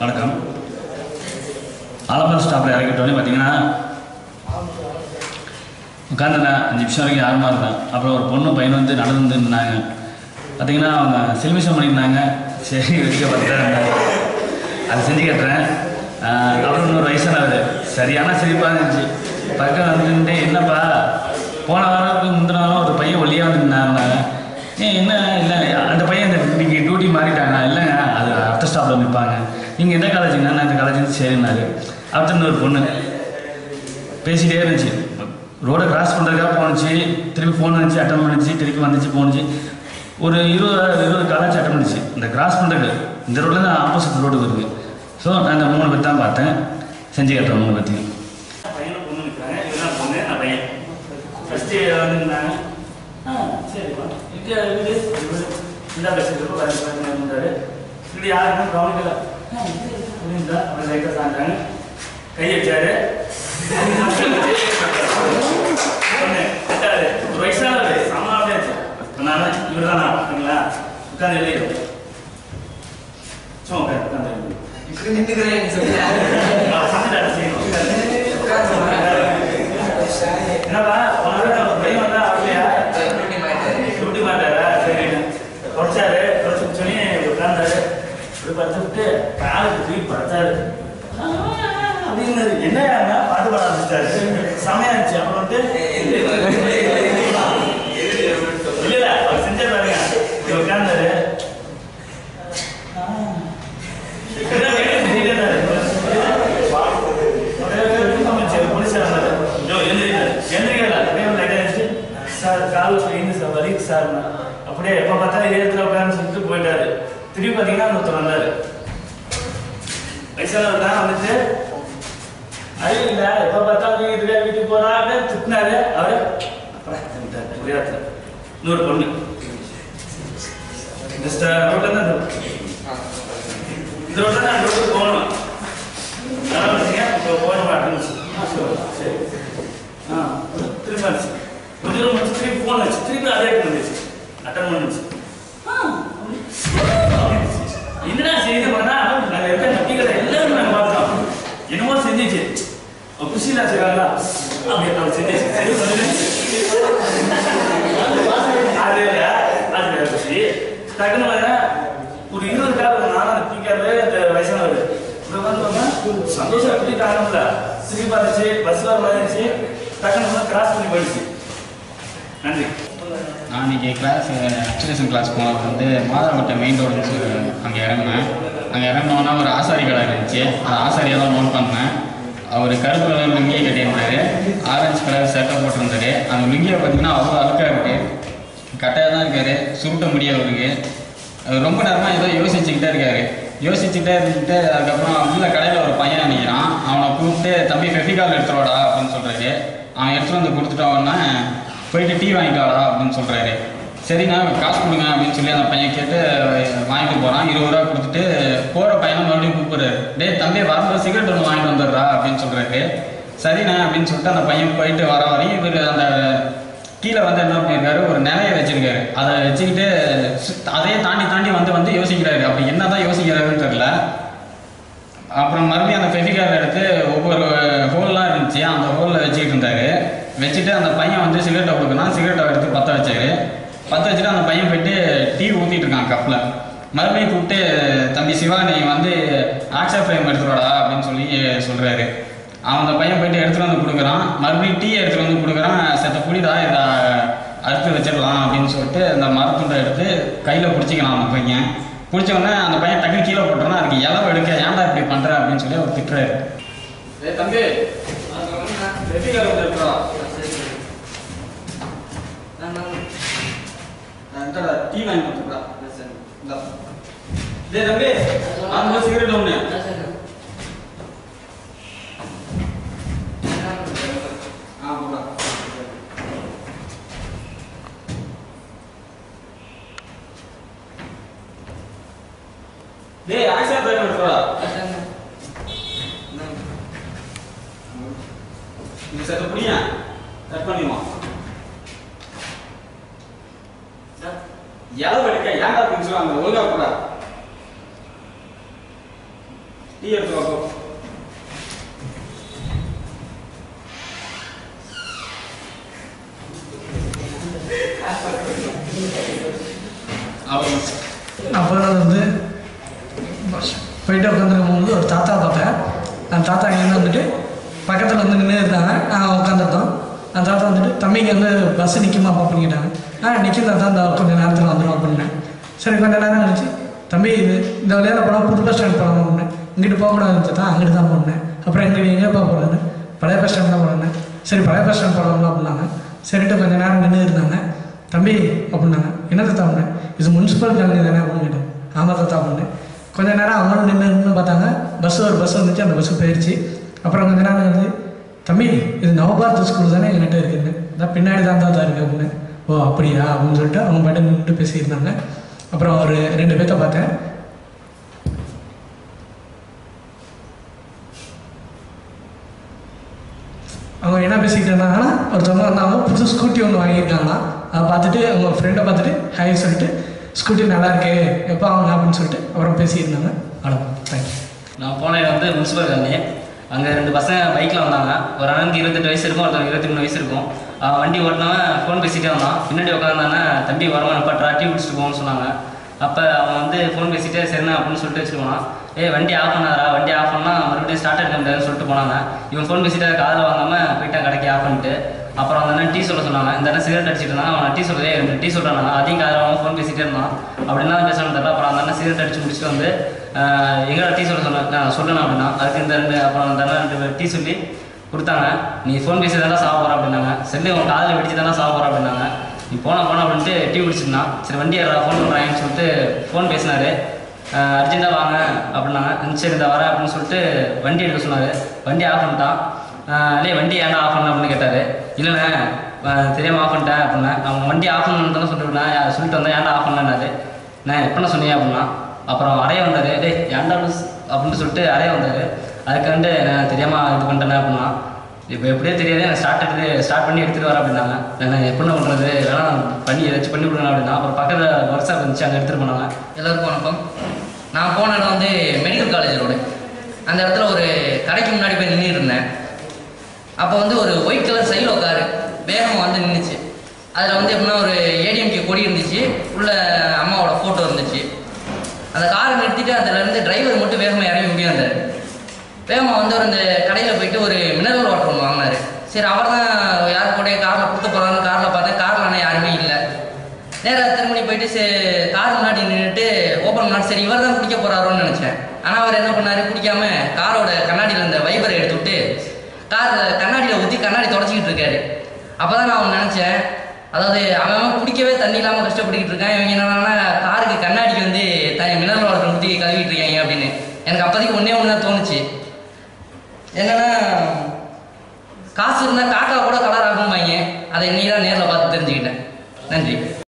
வணக்கம் ஆலம்பரம் ஸ்டாப்பில் இறக்கிட்டோன்னே பார்த்தீங்கன்னா உட்காந்துருந்தேன் அஞ்சு நிமிஷம் வரைக்கும் யாருமா இருந்தேன் அப்புறம் ஒரு பொண்ணு பையன் வந்து நடந்து வந்து இருந்தாங்க பார்த்தீங்கன்னா அவங்க சில்மிஷம் பண்ணியிருந்தாங்க சரி வெளியே பார்த்துட்டேன் அதை செஞ்சு கட்டுறேன் ஆஹ் அப்புறம் இன்னொரு வயசானவர் சரியான சிரிப்பாக இருந்துச்சு பக்கம் வந்துட்டு என்னப்பா போன வாரம் முந்தின வாரம் ஒரு பையன் ஒல்லியாக வந்து நின்னாங்க ஏன் என்ன இல்லை அந்த பையன் இந்த இன்னைக்கு டியூட்டி மாறிட்டாங்க இல்லைங்க அது அடுத்த ஸ்டாப்பில் நிற்பாங்க நீங்கள் எந்த காலேஜுங்க நான் இந்த காலேஜ் சரின்னாரு அடுத்த இன்னொரு பொண்ணு பேசிகிட்டே இருந்துச்சு ரோடை கிராஸ் பண்ணுறதுக்காக போணுச்சு திருப்பி ஃபோன் வந்துச்சு அட்டன் பண்ணுச்சு திருப்பி வந்துச்சு போணுச்சு ஒரு இருபது இருபது காலேஜ் அட்டன் பண்ணுச்சு இந்த கிராஸ் பண்ணுறதுக்கு இந்த ரோட்டில் தான் ஆப்போசிட் ரோடு வருது ஸோ நான் இந்த மூணு பேர் தான் பார்த்தேன் செஞ்சு கட்டுறேன் மூணு பற்றி பையனும் பொண்ணு நிற்கிறாங்க இதுதான் பொண்ணு நான் பையன் ஃபஸ்ட்டு வந்துருந்தாங்க ஆ சரிப்பா இங்கே வீடு வீடு இந்த பேசுகிறப்ப பாருங்க இருந்தாரு இப்படி யாருமே கவனிக்கல ஆ, இது அப்படின்றா அப்புறம் லைட்டாக சாஞ்சாங்க கை வச்சாரு ஒண்ணு, ரெண்டாவது, ஒரு வயசானவர் சமாவே நான் இவர் தானா அப்படிங்களா உட்காந்து எழுதிடும் சும்மா உட்காந்து உட்காந்து எழுதிடும் இப்படி நின்றுக்கிறேன் சொல்லியா என்னப்பா உனக்கு ஒரு பையன் வந்தா அப்படியா விட்டு மாட்டாரா சரி குறைச்சாரு குறைச்சு சொல்லி உட்கார்ந்தாரு இப்படி படுத்து விட்டு காலுக்கு தூக்கி படுத்தாரு அப்படின்னு என்ன பாட்டு பாட ஆரம்பிச்சிட்டாரு செமையா இருந்துச்சு அப்புறம் வந்து இல்ல இல்ல அவர் செஞ்ச பாருங்க இப்படி உட்கார்ந்தாரு சார் கால் பெயின் சார் வலி சார் அப்படியே எப்போ பார்த்தா ஏத்துல உட்காந்து சொல்லிட்டு போயிட்டாரு திருப்பி பார்த்தீங்கன்னா ஒருத்தர் வந்தாரு வயசானவர் தான் வந்துட்டு ஐயோ இல்ல எப்போ பார்த்தா வீட்டுக்கு வீட்டுக்கு போறா அப்படின்னு திட்டினாரு அவரு அப்புறம் திட்டாரு. ஒரே இடத்துல இன்னொரு பொண்ணு இந்த ரோட்ல தான் இந்த- இந்த ரோட்ல தான் அந்த ரோட்டுக்கு போகணும் அதான் பார்த்தீங்க இப்போ போகணும் அப்படின்னு சரி ஆ திரும்ப வந்துச்சு கொஞ்ச தூரம் வந்துச்சு திருப்பி ஃபோன் வச்சு திருப்பி அதே வந்துச்சு அட்டன் பண்ணுச்சு ஆ, என்னடா செய்து பண்ணா நாங்கள் இருக்க நம்பிக்கை எல்லாரும் நாங்கள் பார்த்தோம் என்னமோ செஞ்சிச்சு குஷிலா செய்வாங்களா அப்படி அவள் செஞ்சிச்சு சரி சொல்லுங்க அது இல்ல, அது வேற குஷி டக்குன்னு பார்த்தா ஒரு இருபது கால் நானும் அந்த பீக்காரு இந்த வயசானவர் இப்ப வந்து பார்த்தா சந்தோஷம் எப்படி காரணம்ல திரும்பி பார்த்துச்சு பஸ் வர மாதிரி இருந்துச்சு டக்குன்னு கிராஸ் பண்ணி போயிடுச்சு நன்றி நான் இன்னைக்கு கிளாஸ் அக்சுலேஷன் கிளாஸ் போனது வந்து மாதாவட்ட மெயின் ரோடுன்னு சொல்லி அங்கே இறங்கினேன் அங்கே இறங்கினோன்னா ஒரு ஆசாரி கடை இருந்துச்சு அந்த ஆசாரியை தான் நோட் பண்ணேன் அவர் கருப்பு கலர் லுங்கியை கட்டியிருந்தாரு ஆரஞ்சு கலர் சட்டை போட்டிருந்தாரு அந்த லுங்கியை பார்த்தீங்கன்னா அவ்வளோ அழுக்காக இருக்கு கட்டையாக தான் இருக்காரு சுருட்ட முடிய அவருக்கு அவர் ரொம்ப நேரமாக ஏதோ யோசிச்சுக்கிட்டே இருக்காரு யோசிச்சுக்கிட்டே இருந்துட்டு அதுக்கப்புறம் உள்ள கடையில் ஒரு பையன் நிற்கிறான் அவனை கூப்பிட்டு தம்பி ஃபெஃபிகால் எடுத்துருவாடா அப்படின்னு சொல்கிறாரு அவன் எடுத்துகிட்டு வந்து கொடுத்துட்டோன்னா போயிட்டு டீ வாங்கிக்காடா அப்படின்னு சொல்கிறாரு சரிண்ணா காசு கொடுங்க அப்படின்னு சொல்லி அந்த பையன் கேட்டு வாங்கிட்டு போகிறான் இருபது ரூபா கொடுத்துட்டு போகிற பையனை மறுபடியும் கூப்பிடுறாரு டேய் தம்பி வரும்போது சிகரெட் ஒன்று வாங்கிட்டு வந்துடுறா அப்படின்னு சொல்கிறாரு சரிண்ணா அப்படின்னு சொல்லிட்டு அந்த பையன் போயிட்டு வர வரையும் இவர் அந்த கீழே வந்து என்ன பண்ணியிருக்காரு ஒரு நிலைய வச்சிருக்காரு அதை வச்சுக்கிட்டு சு- அதையே தாண்டி தாண்டி வந்து வந்து யோசிக்கிறாரு அப்படி என்னதான் யோசிக்கிறாருன்னு தெரியல அப்புறம் மறுபடியும் அந்த ஃபெஃபிகால் எடுத்து ஒவ்வொரு ஹோல்லாம் இருந்துச்சு அந்த ஹோலில் வச்சுக்கிட்டு இருந்தாரு வச்சுட்டு அந்த பையன் வந்து சிகரெட்டை கொடுக்கணும் சிகரெட்டை எடுத்து பற்ற வச்சாரு பற்ற வச்சுட்டு அந்த பையன் போயிட்டு டீ ஊற்றிட்டு இருக்கான் கப்பில் மறுபடியும் கூப்பிட்டு தம்பி சிவா நீ வந்து ஆக்ஷா ஃப்ரேம் எடுத்துருவாடா அப்படின்னு சொல்லி சொல்கிறாரு அவன் அந்த பையன் போயிட்டு எடுத்துகிட்டு வந்து கொடுக்குறான் மறுபடியும் டீ எடுத்துகிட்டு வந்து கொடுக்குறான் செத்த புடிடா இதை அறுத்து வச்சிடலாம் அப்படின்னு சொல்லிட்டு அந்த மரத்துண்டை எடுத்து கையில் பிடிச்சிக்கலாம் அந்த பையன் பிடிச்ச உடனே அந்த பையன் டக்கு கீழே போட்டுறான் அதுக்கு இலவு எடுக்க ஏன்டா இப்படி பண்ற அப்படின்னு சொல்லி அவர் திட்டுறாரு ஏய் தம்பி வெற்றிகார் வந்து இருக்கிறா டீ வாங்கி கொடுத்துருக்கா டேய் தம்பி அந்த சிகரெட் ஒன்று ஆ போடா டேய் ஆக்ஷா பேர் எடுத்துடா நீ சத்த புரியா கட் பண்ணிடுவான் எதை எடுக்க ஏன்டா அப்படின்னு சொல்லுவாங்க ஒழுங்கா கூட டீ எடுத்து வாப்போ அவர் அப்புறம் வந்து போயிட்டு உட்காந்துருக்கும் போது ஒரு தாத்தா பார்த்தேன் அந்த தாத்தா எங்கே வந்துட்டு பக்கத்தில் வந்து நின்று இருந்தாங்க நான் உட்காந்துருந்தோம் அந்த தாத்தா வந்துட்டு தம்பிக்கு வந்து பஸ் நிற்குமா அப்படின்னு கேட்டாங்க ஆ நிற்கும் தாத்தா இந்த கொஞ்சம் நேரத்தில் வந்துடும் அப்படின்னேன் சரி கொஞ்ச நேரம் கழிச்சு தம்பி இது இந்த வழியால் போனால் புது பஸ் ஸ்டாண்ட் போகணும் அப்படின்னேன் இங்கிட்டு போகக்கூடாதுன்னு தாத்தா அங்கிட்டு தான் போனேன் அப்புறம் எங்கே எங்கே போக போகிறேன்னு பழைய பஸ் ஸ்டாண்ட் தான் போனேன் சரி பழைய பஸ் ஸ்டாண்ட் போகலாம் அப்படின்னாங்க சரிட்டு கொஞ்ச நேரம் நின்று இருந்தாங்க தம்பி அப்படின்னாங்க என்ன தாத்தா பண்ணேன் இது முனிசிபல் காலனி தானே அப்படின்னு கேட்டேன் ஆமாம் தாத்தா பண்ணேன் கொஞ்ச நேரம் அவங்களும் நின்று நின்று பார்த்தாங்க பஸ் ஒரு பஸ் வந்துச்சு அந்த பஸ்ஸு போயிடுச்சு அப்புறம் கொஞ்ச நேரம் வந்து தம்பி இது நவபாரத் ஸ்கூல் தானே என்கிட்ட இருக்குன்னு அதான் பின்னாடி தான் தாத்தா இருக்கு அப்படின்னு ஓ அப்படியா அப்படின்னு சொல்லிட்டு அவங்க பாட்டு நின்று பேசியிருந்தாங்க அப்புறம் ஒரு ரெண்டு பேர்த்த பார்த்தேன் அவங்க என்ன பேசிக்கிட்டு இருந்தாங்கன்னா ஒருத்தவங்க வந்தாங்க புதுசு ஸ்கூட்டி ஒன்று வாங்கியிருக்காங்களாம் அதை பார்த்துட்டு அவங்க ஃப்ரெண்டை பார்த்துட்டு ஹாய் சொல்லிட்டு ஸ்கூட்டி நல்லா இருக்கே எப்போ அவங்க அப்படின்னு சொல்லிட்டு அப்புறம் பேசியிருந்தாங்க அவ்வளோ தேங்க்யூ நான் போன இடம் வந்து முனிசிபல் காலனி அங்கே ரெண்டு பசங்க பைக்கில் வந்தாங்க ஒரு அண்ணனுக்கு இருபத்தெட்டு வயசு இருக்கும் ஒருத்தவங்க இருபத்தி மூணு வயசு இருக்கும் அவன் வண்டி ஓட்டினவன் ஃபோன் பேசிட்டே வந்தான் பின்னாடி உட்காந்தானே தம்பி வரவன் நிப்பாட்றா டீ குடிச்சிட்டு போகணும்னு சொன்னாங்க அப்போ அவன் வந்து ஃபோன் பேசிட்டே சரிண்ணா அப்படின்னு சொல்லிட்டு வச்சுட்டு போனான் ஏய் வண்டி ஆஃப் பண்ணாதா வண்டி ஆஃப் பண்ணால் மறுபடியும் ஸ்டார்ட் எடுக்க முடியாதுன்னு சொல்லிட்டு போனாங்க இவன் ஃபோன் பேசிட்டு காதில் வாங்காமல் போயிட்டான் கடைக்கு ஆஃப் பண்ணிட்டு அப்புறம் அந்த அண்ணன் டீ சொல்ல சொன்னாங்க இந்த அண்ணன் சிகரெட் அடிச்சிட்டு இருந்தாங்க அவன் டீ சொல்றதே ரெண்டு டீ சொல்கிறாங்க அதையும் காதில் வாங்க ஃபோன் பேசிட்டே இருந்தான் அப்படின்னா பேசணும் தெரியல அப்புறம் அந்த அண்ணன் சிகரெட் அடிச்சு முடிச்சுட்டு வந்து எங்கடா டீ சொல்ல சொன்ன நான் சொல்லணும் அப்படின்னா அதுக்கு இந்த ரெண்டு அப்புறம் அந்த அண்ணன் ரெண்டு டீ சொல்லி கொடுத்தாங்க நீ ஃபோன் பேசி தானே சாக போகிற அப்படின்னாங்க செல்லு உன் காதில் வெடிச்சு தானே சாக போகிற அப்படின்னாங்க நீ போனா போனா அப்படின்ட்டு டீ குடிச்சிருந்தான் சரி வண்டி ஏறா ஃபோன் பண்ணுறாங்கன்னு சொல்லிட்டு ஃபோன் பேசினாரு அர்ஜென்ட்டாக வாங்க அப்படின்னாங்க "ம், சரி இந்த வரேன் அப்படின்னு சொல்லிட்டு வண்டி எடுக்க சொன்னார் வண்டி ஆஃப் பண்ணிட்டான் இல்லை வண்டி ஏன்டா ஆஃப் பண்ண அப்படின்னு கேட்டார் இல்லைண்ணே அஹ், தெரியாம ஆஃப் பண்ணிட்டேன் அப்படின்னேன் அவன் வண்டி ஆஃப் பண்ணணுன்னு தானே சொல்லிட்டு இருந்தேன். யா- சொல்லிட்டு வந்தேன் ஏன்டா ஆஃப் பண்ணேன்னாரு நான் எப்போ சொன்னீங்க அப்படின்னா அப்புறம் அறைய வந்தார் டேய் ஏன்டா லூஸ் அப்படின்னு சொல்லிட்டு அறைய வந்தார் அதுக்காண்டு நான் தெரியாமல் இது பண்ணிட்டேனே அப்படின்னா இப்போ எப்படியே தெரியாது நான் ஸ்டார்ட் எடுத்து ஸ்டார்ட் பண்ணி எடுத்துகிட்டு வரேன் அப்படின்னாங்க நான் எப்படி பண்ணுறது வேணா பண்ணி ஏதாச்சும் பண்ணி விடுங்க அப்படின்னா அப்புறம் பக்கத்தில் ஒர்க் ஷாப் இருந்துச்சு அங்கே எடுத்துகிட்டு போனாங்க எல்லாருக்கும் வணக்கம் நான் போன இடம் வந்து மெடிக்கல் காலேஜ் ரோடு அந்த இடத்துல ஒரு கடைக்கு முன்னாடி போய் நின்று இருந்தேன் அப்போ வந்து ஒரு ஒயிட் கலர் சைலோ காரு வேகமாக வந்து நின்றுச்சு அதில் வந்து எப்படின்னா ஒரு ஏடிஎம்கே கொடி இருந்துச்சு உள்ள அம்மாவோட ஃபோட்டோ இருந்துச்சு அந்த காரை நிறுத்திட்டு அதுலேருந்து டிரைவர் மட்டும் வேகமாக இறங்கி முடியாந்தார் வேகமாக வந்து ஒரு இந்த கடையில் போயிட்டு ஒரு மினரல் வாட்டர் ஒன்று வாங்கினாரு சரி அவர் தான் யார் கூட காரில் கொடுக்க போகிறான்னு காரில் பார்த்தேன் காரில் ஆனால் யாருமே இல்லை நேராக திருமணி போயிட்டு சே கார் முன்னாடி நின்றுட்டு ஓப்பன் பண்ணாரு சரி இவர் தான் குடிக்க போறாரோன்னு நினச்சேன் ஆனால் அவர் என்ன பண்ணாரு குடிக்காம காரோட கண்ணாடியில் இருந்த வைபரை எடுத்து விட்டு கார் கண்ணாடியில் ஊற்றி கண்ணாடி தொடச்சிக்கிட்டு இருக்காரு அப்போ தான் நான் அவன் நினச்சேன் அதாவது அவன் அவன் குடிக்கவே தண்ணி இல்லாமல் கஷ்டப்பட்டுக்கிட்டு இருக்கான் இவங்க என்னன்னா காருக்கு கண்ணாடிக்கு வந்து த மினரல் வாட்டர் ஊற்றி கழுவிட்டு இருக்காங்க அப்படின்னு எனக்கு அப்போதைக்கு ஒன்றே ஒன்று தான் தோணுச்சு என்னன்னா காசு இருந்தால் காக்கா கூட கலர் ஆகும்பாங்க அதை இன்னைக்கு தான் நேரில் பார்த்து தெரிஞ்சுக்கிட்டேன் நன்றி